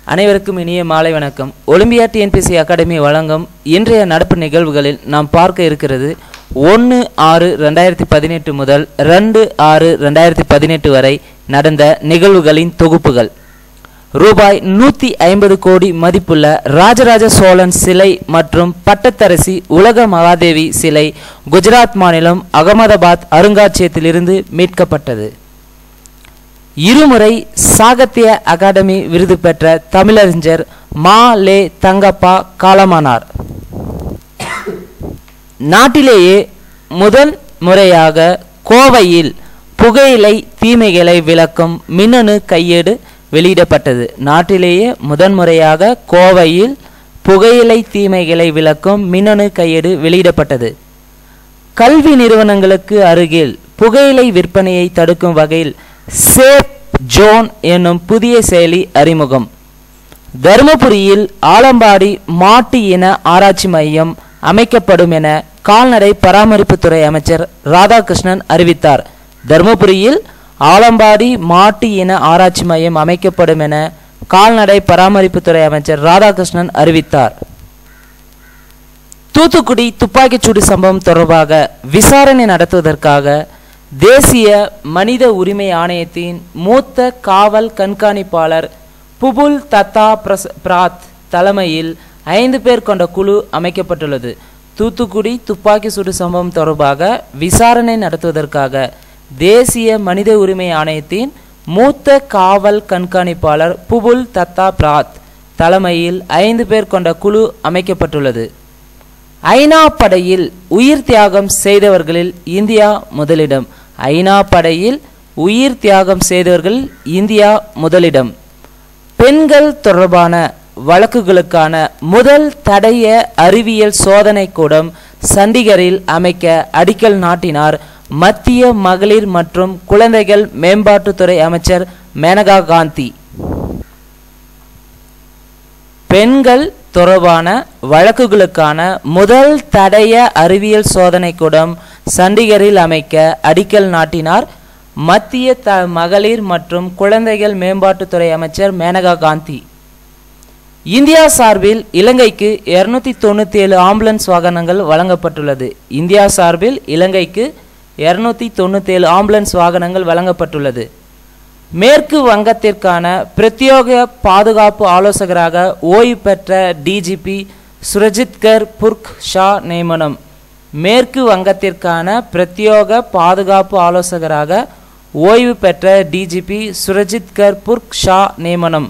அனைவருக்கும் இனிய மாலை வணக்கம் ஒலிம்பியா டிஎன்பிசி அகாடமி வழங்கும் இன்றைய நடப்பு நிகழ்வுகளில் நாம் பார்க்க இருக்கிறது ஒன்று ஆறு ரெண்டாயிரத்தி பதினெட்டு முதல் ரெண்டு ஆறு ரெண்டாயிரத்தி பதினெட்டு வரை நடந்த நிகழ்வுகளின் தொகுப்புகள் ரூபாய் நூற்றி ஐம்பது கோடி மதிப்புள்ள ராஜராஜ சோழன் சிலை மற்றும் பட்டத்தரசி உலக மகாதேவி சிலை குஜராத் மாநிலம் அகமதாபாத் அருங்காட்சியகத்திலிருந்து மீட்கப்பட்டது இருமுறை சாகித்ய அகாடமி விருது பெற்ற தமிழறிஞர் மா லே தங்கப்பா காலமானார் நாட்டிலேயே முதல் முறையாக கோவையில் புகையிலை தீமைகளை விளக்கும் மின்னணு கையேடு வெளியிடப்பட்டது நாட்டிலேயே முதன்முறையாக கோவையில் புகையிலை தீமைகளை விளக்கும் மின்னணு கையேடு வெளியிடப்பட்டது கல்வி நிறுவனங்களுக்கு அருகில் புகையிலை விற்பனையை தடுக்கும் வகையில் சேஃப் ஜோன் என்னும் புதிய செயலி அறிமுகம் தருமபுரியில் ஆலம்பாடி மாட்டு இன ஆராய்ச்சி மையம் அமைக்கப்படும் என கால்நடை பராமரிப்புத்துறை அமைச்சர் ராதாகிருஷ்ணன் அறிவித்தார் தருமபுரியில் ஆலம்பாடி மாட்டு இன ஆராய்ச்சி மையம் அமைக்கப்படும் என கால்நடை பராமரிப்புத்துறை அமைச்சர் ராதாகிருஷ்ணன் அறிவித்தார் தூத்துக்குடி துப்பாக்கிச்சூடு சம்பவம் தொடர்பாக விசாரணை நடத்துவதற்காக தேசிய மனித உரிமை ஆணையத்தின் மூத்த காவல் கண்காணிப்பாளர் புபுல் தத்தா பிரஸ் பிராத் தலைமையில் ஐந்து பேர் கொண்ட குழு அமைக்கப்பட்டுள்ளது தூத்துக்குடி துப்பாக்கி சூடு சம்பவம் தொடர்பாக விசாரணை நடத்துவதற்காக தேசிய மனித உரிமை ஆணையத்தின் மூத்த காவல் கண்காணிப்பாளர் புபுல் தத்தா பிராத் தலைமையில் ஐந்து பேர் கொண்ட குழு அமைக்கப்பட்டுள்ளது ஐநா படையில் உயிர் தியாகம் செய்தவர்களில் இந்தியா முதலிடம் ஐநா படையில் உயிர் தியாகம் செய்தவர்களில் இந்தியா முதலிடம் பெண்கள் தொடர்பான வழக்குகளுக்கான முதல் தடைய அறிவியல் சோதனை கூடம் சண்டிகரில் அமைக்க அடிக்கல் நாட்டினார் மத்திய மகளிர் மற்றும் குழந்தைகள் மேம்பாட்டுத்துறை அமைச்சர் மேனகா காந்தி பெண்கள் தொடர்பான வழக்குகளுக்கான முதல் தடைய அறிவியல் சோதனை கூடம் சண்டிகரில் அமைக்க அடிக்கல் நாட்டினார் மத்திய த மகளிர் மற்றும் குழந்தைகள் மேம்பாட்டுத்துறை அமைச்சர் மேனகா காந்தி இந்தியா சார்பில் இலங்கைக்கு இருநூத்தி தொண்ணூத்தி ஏழு ஆம்புலன்ஸ் வாகனங்கள் வழங்கப்பட்டுள்ளது இந்தியா சார்பில் இலங்கைக்கு இருநூத்தி தொண்ணூத்தி ஏழு ஆம்புலன்ஸ் வாகனங்கள் வழங்கப்பட்டுள்ளது மேற்கு வங்கத்திற்கான பிரத்யோக பாதுகாப்பு ஆலோசகராக ஓய்வு பெற்ற டிஜிபி சுரஜித்கர் புர்க் ஷா நியமனம் மேற்கு வங்கத்திற்கான பிரத்யோக பாதுகாப்பு ஆலோசகராக ஓய்வு பெற்ற டிஜிபி சுரஜித்கர் புர்க் ஷா நியமனம்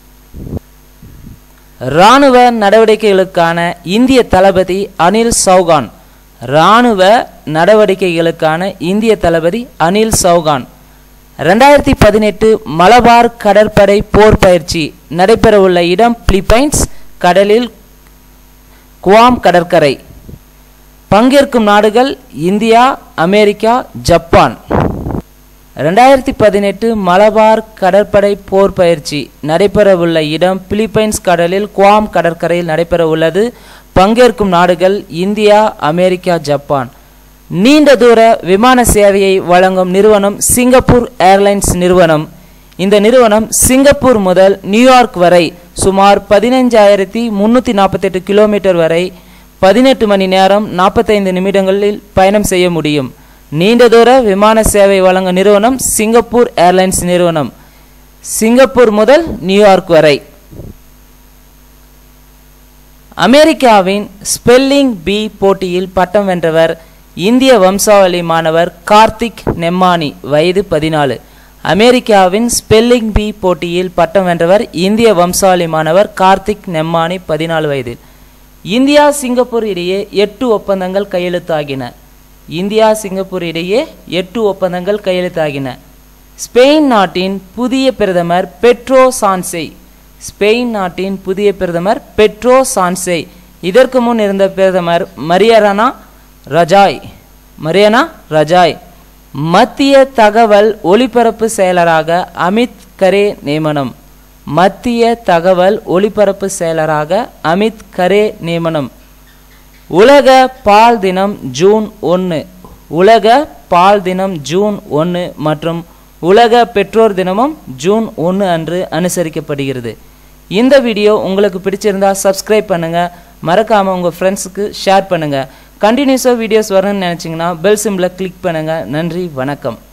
இராணுவ நடவடிக்கைகளுக்கான இந்திய தளபதி அனில் சௌகான் இராணுவ நடவடிக்கைகளுக்கான இந்திய தளபதி அனில் சௌகான் ரெண்டாயிரத்தி பதினெட்டு மலபார் கடற்படை போர் பயிற்சி நடைபெறவுள்ள இடம் பிலிப்பைன்ஸ் கடலில் குவாம் கடற்கரை பங்கேற்கும் நாடுகள் இந்தியா அமெரிக்கா ஜப்பான் ரெண்டாயிரத்தி பதினெட்டு மலபார் கடற்படை போர் பயிற்சி நடைபெறவுள்ள இடம் பிலிப்பைன்ஸ் கடலில் குவாம் கடற்கரையில் நடைபெறவுள்ளது பங்கேற்கும் நாடுகள் இந்தியா அமெரிக்கா ஜப்பான் நீண்ட தூர விமான சேவையை வழங்கும் நிறுவனம் சிங்கப்பூர் ஏர்லைன்ஸ் நிறுவனம் இந்த நிறுவனம் சிங்கப்பூர் முதல் நியூயார்க் வரை சுமார் பதினைஞ்சாயிரத்தி முன்னூற்றி நாற்பத்தெட்டு கிலோமீட்டர் வரை பதினெட்டு மணி நேரம் நாற்பத்தைந்து நிமிடங்களில் பயணம் செய்ய முடியும் நீண்ட தூர விமான சேவை வழங்கும் நிறுவனம் சிங்கப்பூர் ஏர்லைன்ஸ் நிறுவனம் சிங்கப்பூர் முதல் நியூயார்க் வரை அமெரிக்காவின் ஸ்பெல்லிங் பி போட்டியில் பட்டம் வென்றவர் இந்திய வம்சாவளி மாணவர் கார்த்திக் நெம்மானி வயது பதினாலு அமெரிக்காவின் ஸ்பெல்லிங் பி போட்டியில் பட்டம் வென்றவர் இந்திய வம்சாவளி மாணவர் கார்த்திக் நெம்மானி பதினாலு வயதில் இந்தியா சிங்கப்பூர் இடையே எட்டு ஒப்பந்தங்கள் கையெழுத்தாகின இந்தியா சிங்கப்பூர் இடையே எட்டு ஒப்பந்தங்கள் கையெழுத்தாகின ஸ்பெயின் நாட்டின் புதிய பிரதமர் பெட்ரோ சான்சே ஸ்பெயின் நாட்டின் புதிய பிரதமர் பெட்ரோ சான்சே இதற்கு முன் இருந்த பிரதமர் மரியரானா ரஜாய் மரியனா ரஜாய் மத்திய தகவல் ஒலிபரப்பு செயலராக அமித் கரே நியமனம் மத்திய தகவல் ஒலிபரப்பு செயலராக அமித் கரே நியமனம் உலக பால் தினம் ஜூன் ஒன்று உலக பால் தினம் ஜூன் ஒன்று மற்றும் உலக பெற்றோர் தினமும் ஜூன் ஒன்று அன்று அனுசரிக்கப்படுகிறது இந்த வீடியோ உங்களுக்கு பிடிச்சிருந்தா சப்ஸ்கிரைப் பண்ணுங்கள் மறக்காமல் உங்கள் ஃப்ரெண்ட்ஸுக்கு ஷேர் பண்ணுங்கள் கண்டினியூஸாக வீடியோஸ் வரணும்னு நினச்சிங்கன்னா பெல் சிம்பிளை கிளிக் பண்ணுங்கள் நன்றி வணக்கம்